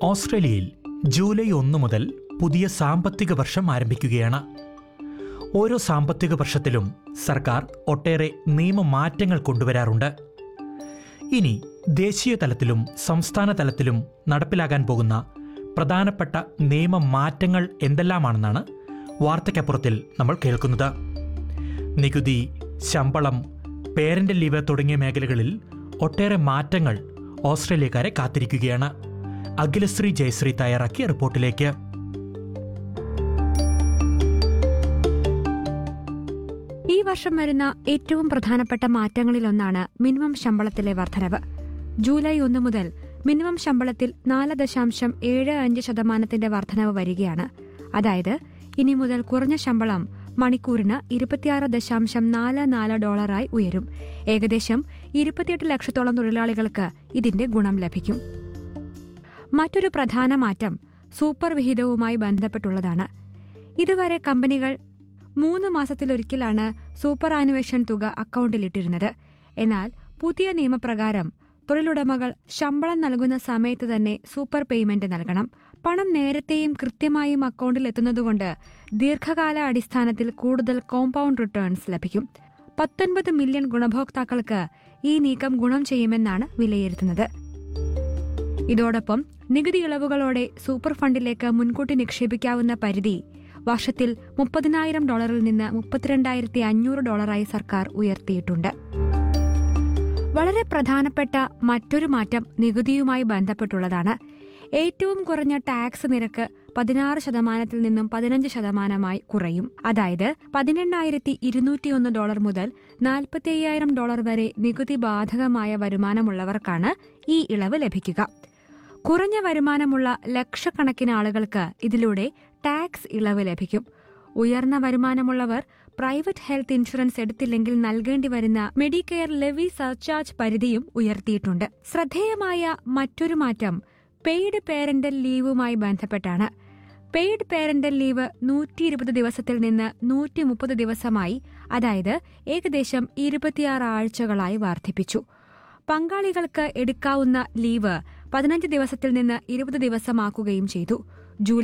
ഓസ്ട്രേലിയയിൽ ജൂലൈ ഒന്ന് മുതൽ പുതിയ സാമ്പത്തിക വർഷം ആരംഭിക്കുകയാണ് ഓരോ സാമ്പത്തിക വർഷത്തിലും സർക്കാർ ഒട്ടേറെ നിയമമാറ്റങ്ങൾ കൊണ്ടുവരാറുണ്ട് ഇനി ദേശീയ തലത്തിലും സംസ്ഥാന തലത്തിലും നടപ്പിലാകാൻ പോകുന്ന പ്രധാനപ്പെട്ട നിയമമാറ്റങ്ങൾ എന്തെല്ലാമാണെന്നാണ് വാർത്തയ്ക്കപ്പുറത്തിൽ നമ്മൾ കേൾക്കുന്നത് നികുതി ശമ്പളം പേരന്റ് ലീവ് തുടങ്ങിയ മേഖലകളിൽ ഒട്ടേറെ മാറ്റങ്ങൾ ഓസ്ട്രേലിയക്കാരെ കാത്തിരിക്കുകയാണ് അഖിലശ്രീ ജയശ്രീ തയ്യാറാക്കിയ റിപ്പോർട്ടിലേക്ക് ഈ വർഷം വരുന്ന ഏറ്റവും പ്രധാനപ്പെട്ട മാറ്റങ്ങളിലൊന്നാണ് മിനിമം ശമ്പളത്തിലെ വർധനവ് ജൂലൈ ഒന്ന് മുതൽ മിനിമം ശമ്പളത്തിൽ നാല് ദശാംശം ഏഴ് അഞ്ച് ശതമാനത്തിന്റെ വർധനവ് വരികയാണ് അതായത് ഇനി മുതൽ കുറഞ്ഞ ശമ്പളം മണിക്കൂറിന് ഇരുപത്തിയാറ് ദശാംശം നാല് നാല് ഡോളറായി ഉയരും ഏകദേശം ഇരുപത്തിയെട്ട് ലക്ഷത്തോളം തൊഴിലാളികൾക്ക് ഇതിന്റെ ഗുണം ലഭിക്കും മറ്റൊരു പ്രധാന മാറ്റം സൂപ്പർ വിഹിതവുമായി ബന്ധപ്പെട്ടുള്ളതാണ് ഇതുവരെ കമ്പനികൾ മൂന്ന് മാസത്തിലൊരിക്കലാണ് സൂപ്പർ ആനുവേഷൻ തുക അക്കൗണ്ടിലിട്ടിരുന്നത് എന്നാൽ പുതിയ നിയമപ്രകാരം തൊഴിലുടമകൾ ശമ്പളം നൽകുന്ന സമയത്ത് തന്നെ സൂപ്പർ പേയ്മെന്റ് നൽകണം പണം നേരത്തെയും കൃത്യമായും അക്കൗണ്ടിൽ എത്തുന്നതുകൊണ്ട് ദീർഘകാല അടിസ്ഥാനത്തിൽ കൂടുതൽ കോമ്പൗണ്ട് റിട്ടേൺസ് ലഭിക്കും പത്തൊൻപത് മില്യൺ ഗുണഭോക്താക്കൾക്ക് ഈ നീക്കം ഗുണം ചെയ്യുമെന്നാണ് വിലയിരുത്തുന്നത് ഇതോടൊപ്പം നികുതി ഇളവുകളോടെ സൂപ്പർ ഫണ്ടിലേക്ക് മുൻകൂട്ടി നിക്ഷേപിക്കാവുന്ന പരിധി വർഷത്തിൽ മുപ്പതിനായിരം ഡോളറിൽ നിന്ന് മുപ്പത്തിരണ്ടായിരത്തി അഞ്ഞൂറ് ഡോളറായി സർക്കാർ ഉയർത്തിയിട്ടുണ്ട് വളരെ പ്രധാനപ്പെട്ട മറ്റൊരു മാറ്റം നികുതിയുമായി ബന്ധപ്പെട്ടുള്ളതാണ് ഏറ്റവും കുറഞ്ഞ ടാക്സ് നിരക്ക് പതിനാറ് ശതമാനത്തിൽ നിന്നും പതിനഞ്ച് ശതമാനമായി കുറയും അതായത് പതിനെണ്ണായിരത്തി ഇരുന്നൂറ്റിയൊന്ന് ഡോളർ മുതൽ നാൽപ്പത്തി അയ്യായിരം ഡോളർ വരെ നികുതി ബാധകമായ വരുമാനമുള്ളവർക്കാണ് ഈ ഇളവ് ലഭിക്കുക കുറഞ്ഞ വരുമാനമുള്ള ലക്ഷക്കണക്കിന് ആളുകൾക്ക് ഇതിലൂടെ ടാക്സ് ഇളവ് ലഭിക്കും ഉയർന്ന വരുമാനമുള്ളവർ പ്രൈവറ്റ് ഹെൽത്ത് ഇൻഷുറൻസ് എടുത്തില്ലെങ്കിൽ നൽകേണ്ടി വരുന്ന മെഡിക്കെയർ ലെവി സർചാർജ് പരിധിയും ഉയർത്തിയിട്ടുണ്ട് ശ്രദ്ധേയമായ മറ്റൊരു മാറ്റം പെയ്ഡ് പേരന്റൽ ലീവുമായി ബന്ധപ്പെട്ടാണ് പെയ്ഡ് പേരന്റൽ ലീവ് നൂറ്റി ഇരുപത് ദിവസത്തിൽ നിന്ന് നൂറ്റി മുപ്പത് ദിവസമായി അതായത് ഏകദേശം ഇരുപത്തിയാറ് ആഴ്ചകളായി വർദ്ധിപ്പിച്ചു പങ്കാളികൾക്ക് എടുക്കാവുന്ന ലീവ് പതിനഞ്ച് ദിവസത്തിൽ നിന്ന് ഇരുപത് ദിവസമാക്കുകയും ചെയ്തു ജൂലൈ